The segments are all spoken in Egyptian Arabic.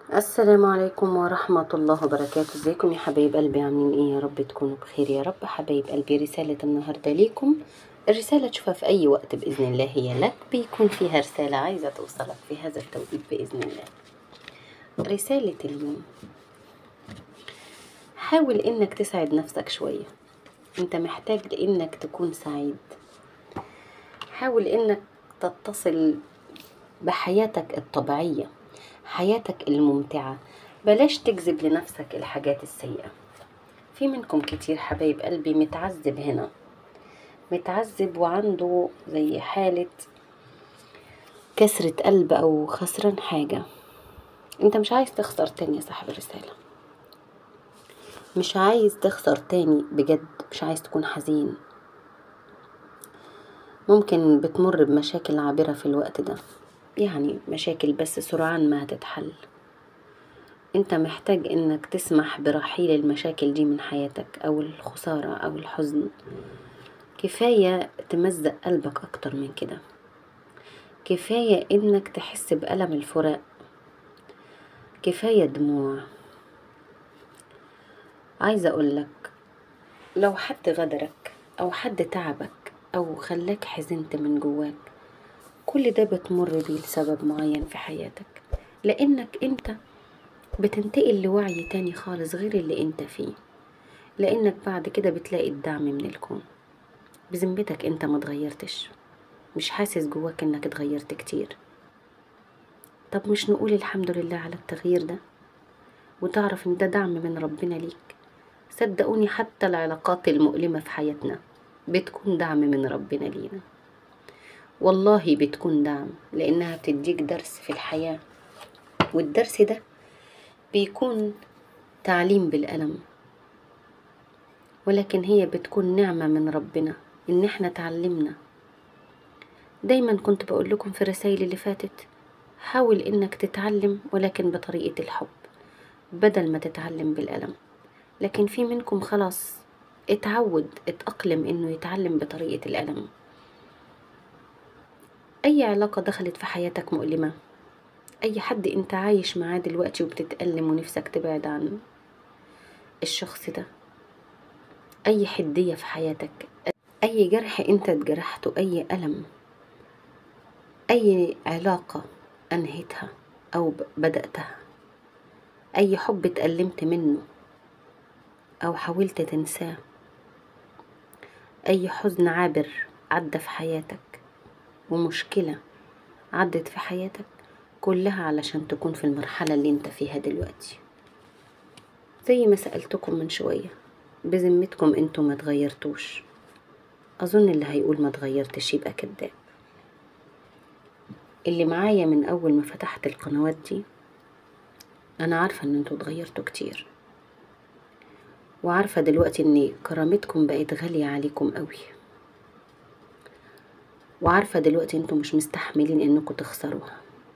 السلام عليكم ورحمة الله وبركاته ازيكم يا حبايب قلبي عاملين ايه يا رب تكونوا بخير يا رب حبايب قلبي رسالة النهاردة ليكم الرسالة تشوفها في أي وقت بإذن الله هي لك بيكون فيها رسالة عايزة توصلك في هذا التوقيت بإذن الله رسالة اليوم حاول إنك تسعد نفسك شوية أنت محتاج لإنك تكون سعيد حاول إنك تتصل بحياتك الطبيعية حياتك الممتعة بلاش تجذب لنفسك الحاجات السيئة في منكم كتير حبايب قلبي متعذب هنا متعذب وعنده زي حالة كسرة قلب أو خسران حاجة انت مش عايز تخسر تاني يا صاحب الرسالة مش عايز تخسر تاني بجد مش عايز تكون حزين ممكن بتمر بمشاكل عابرة في الوقت ده يعني مشاكل بس سرعان ما هتتحل انت محتاج انك تسمح برحيل المشاكل دي من حياتك او الخسارة او الحزن كفاية تمزق قلبك اكتر من كده كفاية انك تحس بألم الفراق كفاية دموع عايزة اقولك لو حد غدرك او حد تعبك او خلاك حزنت من جواك كل ده بتمر بيه لسبب معين في حياتك لانك انت بتنتقل لوعي تاني خالص غير اللي انت فيه لانك بعد كده بتلاقي الدعم من الكون بذمتك انت ما اتغيرتش مش حاسس جواك انك اتغيرت كتير طب مش نقول الحمد لله على التغيير ده وتعرف ان ده دعم من ربنا ليك صدقوني حتى العلاقات المؤلمة في حياتنا بتكون دعم من ربنا لينا والله بتكون دعم لأنها بتديك درس في الحياة والدرس ده بيكون تعليم بالألم ولكن هي بتكون نعمة من ربنا إن احنا تعلمنا دايما كنت بقول لكم في الرسائل اللي فاتت حاول إنك تتعلم ولكن بطريقة الحب بدل ما تتعلم بالألم لكن في منكم خلاص اتعود اتأقلم إنه يتعلم بطريقة الألم أي علاقة دخلت في حياتك مؤلمة أي حد أنت عايش معاه دلوقتي وبتتألم ونفسك تبعد عنه الشخص ده أي حدية في حياتك أي جرح أنت اتجرحته أي ألم أي علاقة أنهيتها أو بدأتها أي حب اتألمت منه أو حاولت تنساه أي حزن عابر عدى في حياتك ومشكلة عدت في حياتك كلها علشان تكون في المرحلة اللي انت فيها دلوقتي زي ما سألتكم من شوية بذمتكم انتوا ما تغيرتوش أظن اللي هيقول ما تغيرتش يبقى كذاب اللي معايا من أول ما فتحت القنوات دي أنا عارفة إن انتوا اتغيرتوا كتير وعارفة دلوقتي إن كرامتكم بقت غالية عليكم قوي وعارفة دلوقتي انتوا مش مستحملين انكم تخسروها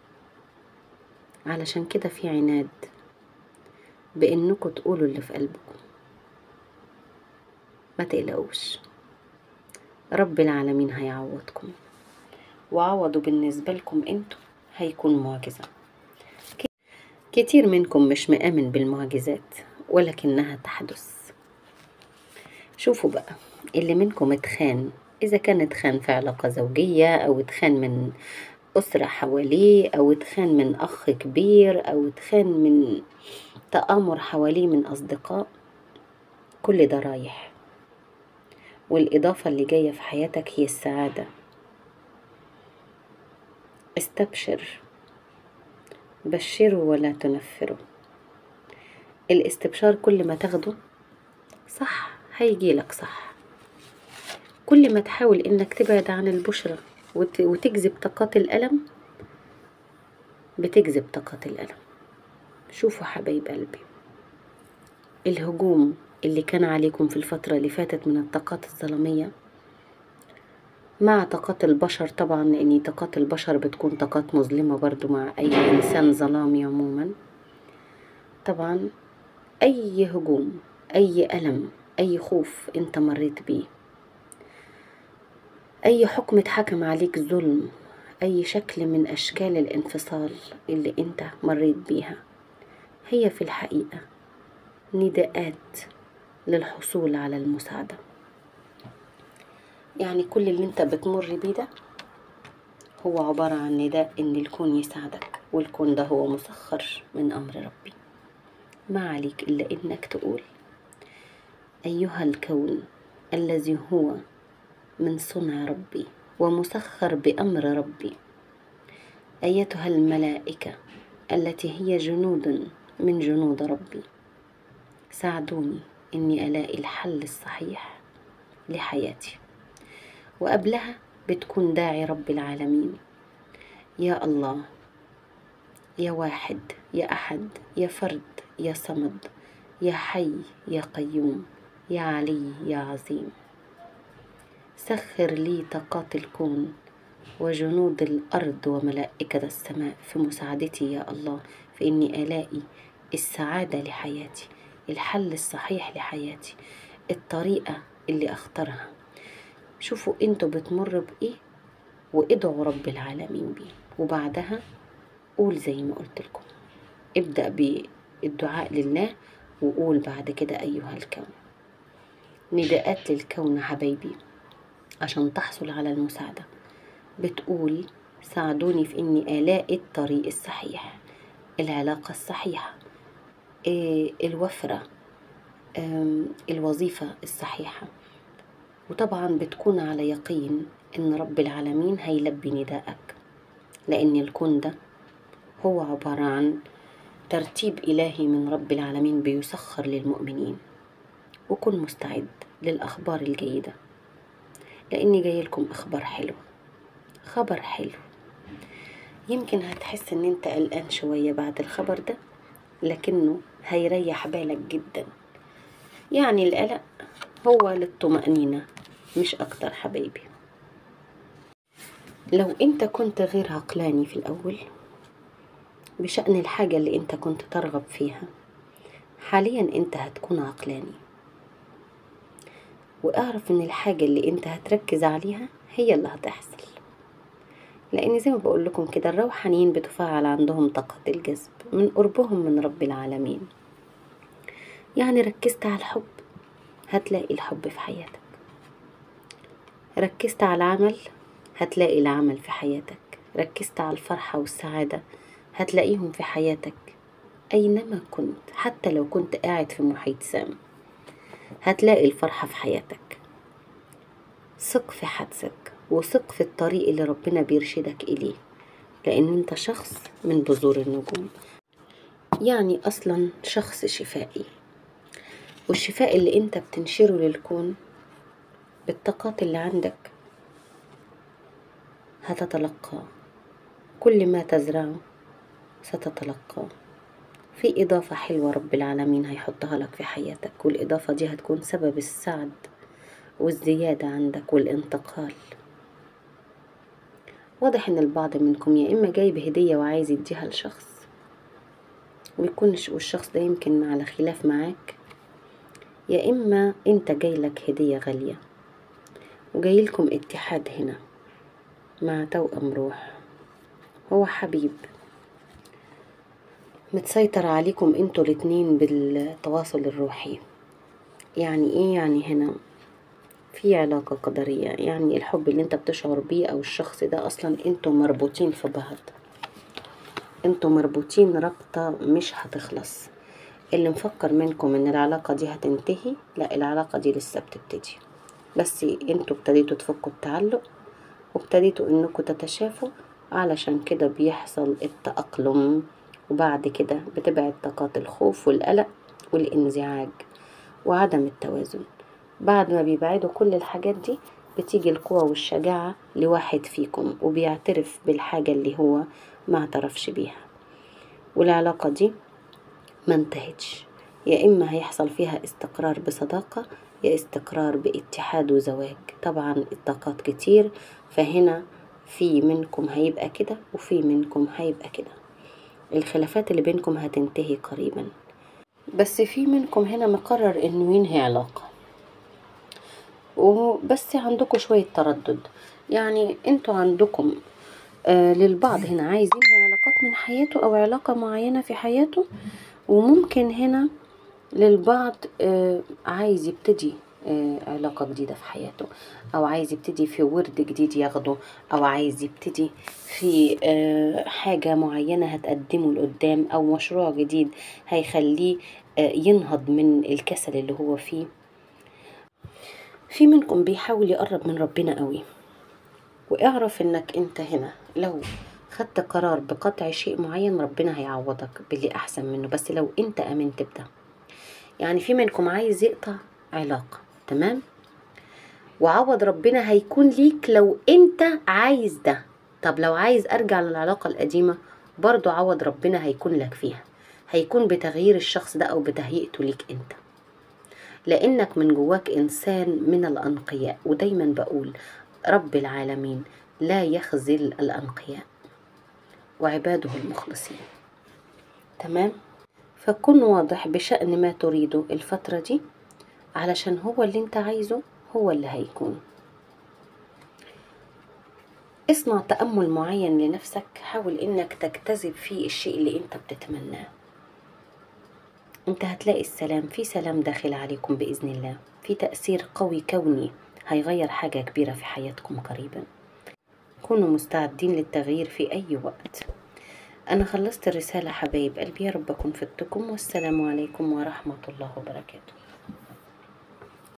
علشان كده في عناد بانكم تقولوا اللي في قلبكم ما تقلقوش رب العالمين هيعوضكم وعوضه بالنسبة لكم انتوا هيكون معجزة كتير منكم مش مآمن بالمعجزات ولكنها تحدث شوفوا بقى اللي منكم اتخان إذا كان اتخان في علاقة زوجية أو اتخان من أسرة حواليه أو اتخان من أخ كبير أو اتخان من تآمر حواليه من أصدقاء كل ده رايح والإضافة اللي جاية في حياتك هي السعادة استبشر بشروا ولا تنفروا الاستبشار كل ما تاخده صح هيجيلك صح كل ما تحاول انك تبعد عن البشرة وت- وتجذب طاقات الألم بتجذب طاقات الألم شوفوا حبايب قلبي الهجوم اللي كان عليكم في الفترة اللي فاتت من الطاقات الظلامية مع طاقات البشر طبعا لأن طاقات البشر بتكون طاقات مظلمة برضو مع أي إنسان ظلامي عموما طبعا أي هجوم أي ألم أي خوف أنت مريت بيه أي حكم اتحكم عليك ظلم أي شكل من أشكال الانفصال اللي أنت مريت بيها هي في الحقيقة نداءات للحصول على المساعدة يعني كل اللي انت بتمر بيه ده هو عبارة عن نداء ان الكون يساعدك والكون ده هو مسخر من امر ربي ما عليك الا انك تقول ايها الكون الذي هو من صنع ربي ومسخر بامر ربي ايتها الملائكه التي هي جنود من جنود ربي ساعدوني اني الاقي الحل الصحيح لحياتي وقبلها بتكون داعي رب العالمين يا الله يا واحد يا احد يا فرد يا صمد يا حي يا قيوم يا علي يا عظيم سخر لي طاقات الكون وجنود الارض وملائكه السماء في مساعدتي يا الله في اني الاقي السعاده لحياتي الحل الصحيح لحياتي الطريقه اللي اختارها شوفوا انتوا بتمروا بايه وادعوا رب العالمين بيه وبعدها قول زي ما قلت لكم ابدأ بالدعاء لله وقول بعد كده أيها الكون نداءات للكون حبايبي عشان تحصل على المساعدة بتقول ساعدوني في إني ألاقي الطريق الصحيح العلاقة الصحيحة إيه الوفرة الوظيفة الصحيحة وطبعا بتكون على يقين إن رب العالمين هيلبي نداءك لأن الكون ده هو عبارة عن ترتيب إلهي من رب العالمين بيسخر للمؤمنين وكن مستعد للأخبار الجيدة لأني جاي لكم أخبار حلوة خبر حلو يمكن هتحس إن أنت قلقان شوية بعد الخبر ده لكنه هيريح بالك جدا يعني القلق هو للطمأنينة مش أكتر حبايبي لو أنت كنت غير عقلاني في الأول بشأن الحاجة اللي أنت كنت ترغب فيها حاليا أنت هتكون عقلاني واعرف ان الحاجة اللي انت هتركز عليها هي اللي هتحصل لان زي ما بقول لكم كده الروحانيين بتفعل عندهم طاقة الجذب من قربهم من رب العالمين يعني ركزت على الحب هتلاقي الحب في حياتك ركزت على العمل هتلاقي العمل في حياتك ركزت على الفرحة والسعادة هتلاقيهم في حياتك أينما كنت حتى لو كنت قاعد في محيط سام هتلاقي الفرحة في حياتك ثق في حدسك وثق في الطريق اللي ربنا بيرشدك إليه لأن أنت شخص من بذور النجوم يعني أصلا شخص شفائي والشفاء اللي أنت بتنشره للكون بالطاقات اللي عندك هتتلقاه كل ما تزرعه ستتلقاه في إضافة حلوة رب العالمين هيحطها لك في حياتك والإضافة دي هتكون سبب السعد والزيادة عندك والانتقال واضح إن البعض منكم يا إما جايب هدية وعايز يديها لشخص ويكون والشخص ده يمكن على خلاف معاك يا إما أنت جايلك هدية غالية وجايلكم اتحاد هنا مع توأم روح هو حبيب متسيطر عليكم انتوا الاتنين بالتواصل الروحي يعني ايه يعني هنا في علاقة قدرية يعني الحب اللي انت بتشعر بيه او الشخص ده اصلا انتوا مربوطين في بعض انتوا مربوطين رابطة مش هتخلص اللي مفكر منكم ان العلاقة دي هتنتهي لا العلاقة دي لسه بتبتدي بس انتوا ابتديتوا تفكوا التعلق وابتديتوا انكم تتشافوا علشان كده بيحصل التأقلم وبعد كده بتبعد طاقات الخوف والقلق والانزعاج وعدم التوازن بعد ما بيبعدوا كل الحاجات دي بتيجي القوة والشجاعة لواحد فيكم وبيعترف بالحاجة اللي هو ما اعترفش بيها والعلاقة دي ما انتهتش يا إما هيحصل فيها استقرار بصداقة يا استقرار باتحاد وزواج طبعا الطاقات كتير فهنا في منكم هيبقى كده وفي منكم هيبقى كده الخلافات اللي بينكم هتنتهي قريبا بس في منكم هنا مقرر انه ينهي علاقة وبس عندكم شوية تردد يعني انتوا عندكم آه للبعض هنا عايز ينهي علاقات من حياته او علاقة معينة في حياته وممكن هنا للبعض آه، عايز يبتدي آه، علاقة جديدة في حياته أو عايز يبتدي في ورد جديد ياخده أو عايز يبتدي في آه، حاجة معينة هتقدمه لقدام أو مشروع جديد هيخليه آه، ينهض من الكسل اللي هو فيه في منكم بيحاول يقرب من ربنا قوي واعرف انك انت هنا لو خدت قرار بقطع شيء معين ربنا هيعوضك باللي احسن منه بس لو انت امنت بده يعني في منكم عايز يقطع علاقة تمام وعوض ربنا هيكون ليك لو انت عايز ده طب لو عايز ارجع للعلاقة القديمة برضو عوض ربنا هيكون لك فيها هيكون بتغيير الشخص ده او بتهيئته ليك انت لانك من جواك انسان من الانقياء ودايما بقول رب العالمين لا يخذل الانقياء وعباده المخلصين تمام فكن واضح بشأن ما تريده الفترة دي علشان هو اللي انت عايزه هو اللي هيكون اصنع تأمل معين لنفسك حاول انك تجتذب فيه الشيء اللي انت بتتمناه انت هتلاقي السلام في سلام داخل عليكم بإذن الله في تأثير قوي كوني هيغير حاجة كبيرة في حياتكم قريبا كونوا مستعدين للتغيير في أي وقت أنا خلصت الرسالة حبايب قلبي يا رب أكون فدتكم والسلام عليكم ورحمة الله وبركاته